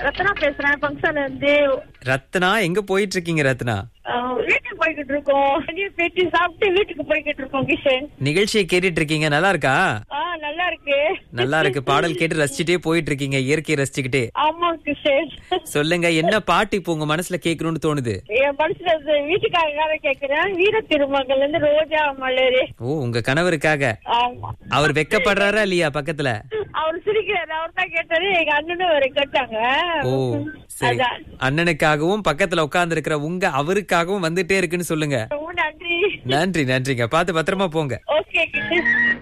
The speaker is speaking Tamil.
ரத்னா பேசுறேன் ஃபங்க்ஷன்ல இருந்து ரத்னா எங்க போயிட்டு இருக்கீங்க ரத்னா அஹ், வீட்டுக்கு போய்கிட்டு இருக்கோம் வெளியே பேட்டி சாப்பிட்டு வீட்டுக்கு போய்கிட்டு இருக்கோம் கிஷன் நிகழ்ச்சியை கேட்டுட்டு இருக்கீங்க நல்லா இருக்கா ஆ நல்லா இருக்கு நல்லா இருக்கு பாடல் கேட்டு ரசிச்சுட்டே போயிட்டு இருக்கீங்க இயற்கையை ரசிச்சுக்கிட்டே ஆமா கிஷன் சொல்லுங்க என்ன பாட்டு இப்போ உங்க மனசுல கேட்கணும்னு தோணுது என் மனசுல இருந்து வீட்டுக்காக கேக்குறேன் வீர திருமகள்ல இருந்து ரோஜா மலரு ஓ உங்க கணவருக்காக ஆமா அவர் வெக்கப்படுறாரா இல்லையா பக்கத்துல அவர் சிரிக்கிறாரு அவர் தான் கேட்டாரு எங்க அண்ணனும் வரை கேட்டாங்க ஓ சரி அதான். அண்ணனுக்காகவும் பக்கத்துல உட்கார்ந்து இருக்கிற உங்க அவருக்காகவும் வந்துட்டே இருக்குன்னு சொல்லுங்க ரொம்ப நன்றி நன்றி நன்றிங்க பார்த்து பத்திரமா போங்க ஓகே கிஷன்